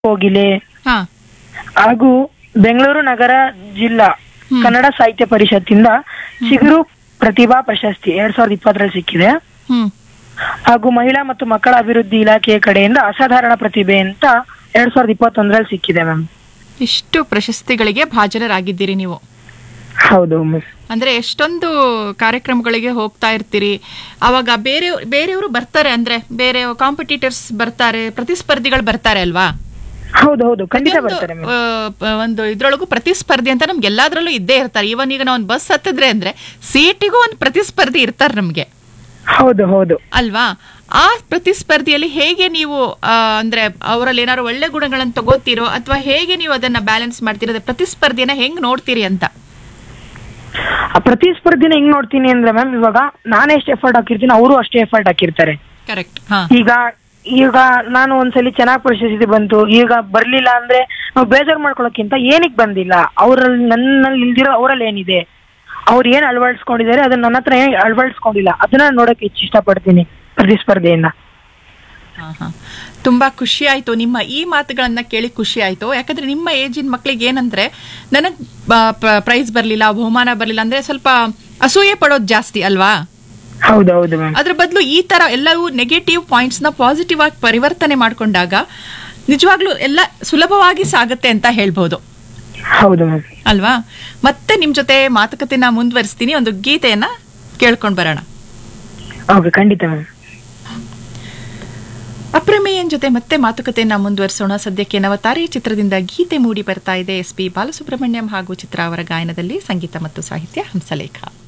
ಕೋಗಿಲೆ ಹಾ ಹಾಗೂ ಬೆಂಗಳೂರು ನಗರ ಜಿಲ್ಲಾ ಹ್ಮ್. ಕನ್ನಡ ಸಾಹಿತ್ಯ ಪರಿಷತ್ತಿಂದ ಚಿಗುರು ಪ್ರತಿಭಾ ಪ್ರಶಸ್ತಿ ಎರಡ್ ಸಾವಿರದ ಇಪ್ಪತ್ತರಲ್ಲಿ ಸಿಕ್ಕಿದೆ ಹ್ಮ್ ಹಾಗೂ ಮಹಿಳಾ ಮತ್ತು ಮಕ್ಕಳ ಅಭಿವೃದ್ಧಿ ಇಲಾಖೆಯ ಕಡೆಯಿಂದ ಅಸಾಧಾರಣ ಪ್ರತಿಭೆ ಅಂತ ಎರಡ್ ಸಾವಿರದ ಇಪ್ಪತ್ತೊಂದರಲ್ಲಿ ಸಿಕ್ಕಿದೆ ಮ್ಯಾಮ್ ಇಷ್ಟು ಪ್ರಶಸ್ತಿಗಳಿಗೆ ಭಾಜನರಾಗಿದ್ದೀರಿ ನೀವು ಹೌದು ಮಿಸ್ ಅಂದ್ರೆ ಎಷ್ಟೊಂದು ಕಾರ್ಯಕ್ರಮಗಳಿಗೆ ಹೋಗ್ತಾ ಇರ್ತೀರಿ ಅವಾಗ ಬೇರೆ ಬೇರೆಯವರು ಬರ್ತಾರೆ ಅಂದ್ರೆ ಬೇರೆ ಕಾಂಪಿಟೇಟರ್ಸ್ ಬರ್ತಾರೆ ಪ್ರತಿಸ್ಪರ್ಧಿಗಳು ಬರ್ತಾರೆ ಅಲ್ವಾ ಹೌದು ಹೌದು ಖಂಡಿತ ಪ್ರತಿಯೊಂದು, ಬರ್ತಾರೆ ಮ್ಯಾಮ್ ಆ, ಪ- ಒಂದು ಇದ್ರೊಳಗೂ ಪ್ರತಿಸ್ಪರ್ಧಿ ಅಂತ ನಮ್ಗೆ ಎಲ್ಲಾದ್ರಲ್ಲೂ ಇದ್ದೇ ಇರ್ತಾರೆ ಇವನ್ ಈಗ ನಾವು ಒಂದು ಬಸ್ ಹತ್ತಿದ್ರೆ ಅಂದ್ರೆ ಸೀಟಿಗೂ ಒಂದು ಪ್ರತಿಸ್ಪರ್ಧಿ ಇರ್ತಾರೆ ನಮ್ಗೆ ಹೌದು ಹೌದು ಅಲ್ವಾ ಆ ಪ್ರತಿಸ್ಪರ್ಧಿಯಲ್ಲಿ ಹೇಗೆ ನೀವು ಆ, ಅಂದ್ರೆ ಅವರಲ್ಲಿ ಏನಾದ್ರು ಒಳ್ಳೆ ಗುಣಗಳನ್ನು ತಗೋತೀರೋ ಅಥವಾ ಹೇಗೆ ನೀವು ಅದನ್ನ ಬ್ಯಾಲೆನ್ಸ್ ಮಾಡ್ತೀರೋ ಅದೇ ಪ್ರತಿಸ್ಪರ್ಧಿಯನ್ನ ಹೆಂಗ್ ನೋಡ್ತೀರಿ ಅಂತ ಆ ಪ್ರತಿಸ್ಪರ್ಧಿನ ಹೆಂಗ್ ನೋಡ್ತೀನಿ ಅಂದ್ರೆ ಮ್ಯಾಮ್ ಇವಾಗ ನಾನೇ ಎಷ್ಟು ಎಫರ್ಟ್ ಹಾಕಿರ್ತೀನಿ ಅವರು ಅಷ್ಟೇ ಎಫರ್ಟ್ ಹಾಕಿರ್ತಾರೆ ಕರೆಕ್ಟ್ ಹಾ ಈಗ ಈಗ ನಾನು ಒಂದ್ಸಲಿ ಚೆನ್ನಾಗ್ ಪ್ರಶಸ್ತಿ ಬಂತು ಈಗ ಬರ್ಲಿಲ್ಲ ಅಂದ್ರೆ ನಾವು ಬೇಜಾರ್ ಮಾಡ್ಕೊಳಕ್ಕಿಂತ ಏನಕ್ ಬಂದಿಲ್ಲ ಅವ್ರಲ್ಲಿ ನನ್ನಲ್ಲಿ ಇಲ್ದಿರೋ ಅವರಲ್ಲಿ ಏನಿದೆ ಅವ್ರು ಏನ್ ಅಳವಡಿಸ್ಕೊಂಡಿದ್ದಾರೆ ಅದನ್ನ ನನ್ನ ಹತ್ರ ಏನ್ ಅಳವಡಿಸ್ಕೊಂಡಿಲ್ಲ ಅದನ್ನ ನೋಡಕ್ ಹೆಚ್ಚು ಇಷ್ಟಪಡ್ತೀನಿ ಪ್ರತಿಸ್ಪರ್ಧೆಯಿಂದ ಹಾ, ಹಾ. ತುಂಬಾ ಖುಷಿ ಆಯ್ತು ನಿಮ್ಮ ಈ ಮಾತುಗಳನ್ನ ಕೇಳಿ ಖುಷಿ ಆಯ್ತು ಯಾಕಂದ್ರೆ ನಿಮ್ಮ ಏಜಿನ ಮಕ್ಳಿಗೆ ಏನಂದ್ರೆ ನನಗ್ ಪ್ರೈಸ್ ಬರ್ಲಿಲ್ಲ ಬಹುಮಾನ ಬರ್ಲಿಲ್ಲ ಅಂದ್ರೆ ಸ್ವಲ್ಪ ಅಸೂಯೆ ಪಡೋದು ಜಾಸ್ತಿ ಅಲ್ವಾ ಹೌದು ಹೌದು ಮ್ಯಾಮ್ ಅದ್ರ ಬದಲು ಈ ತರ ಎಲ್ಲವೂ ನೆಗೆಟಿವ್ ಪಾಯಿಂಟ್ಸ್ ನ ಪಾಸಿಟಿವ್ ಆಗಿ ಪರಿವರ್ತನೆ ಮಾಡ್ಕೊಂಡಾಗ ನಿಜವಾಗ್ಲೂ ಎಲ್ಲ ಸುಲಭವಾಗಿ ಸಾಗುತ್ತೆ ಅಂತ ಹೇಳ್ಬೋದು ಹೌದು ಮ್ಯಾಮ್ ಅಲ್ವಾ ಮತ್ತೆ ನಿಮ್ ಜೊತೆ ಮಾತುಕತೆನ ಮುಂದುವರಿಸ್ತೀನಿ ಒಂದು ಗೀತೆಯನ್ನ ಕೇಳ್ಕೊಂಡ್ ಬರೋಣ ಓಕೆ ಖಂಡಿತ ಮ್ಯಾಮ್ ಅಪ್ರಮೇಯನ್ ಜೊತೆ ಮತ್ತೆ ಮಾತುಕತೆಯನ್ನ ಮುಂದುವರಿಸೋಣ ಸದ್ಯಕ್ಕೆ ನವತಾರೆ ಚಿತ್ರದಿಂದ ಗೀತೆ ಮೂಡಿ ಬರ್ತಾ ಇದೆ ಎಸ್ ಪಿ ಬಾಲಸುಬ್ರಹ್ಮಣ್ಯಂ ಹಾಗೂ ಚಿತ್ರ ಅವರ ಗಾಯನದಲ್ಲಿ ಸಂಗೀತ ಮತ್ತು ಸಾಹಿತ್ಯ ಹಂಸಲೇಖ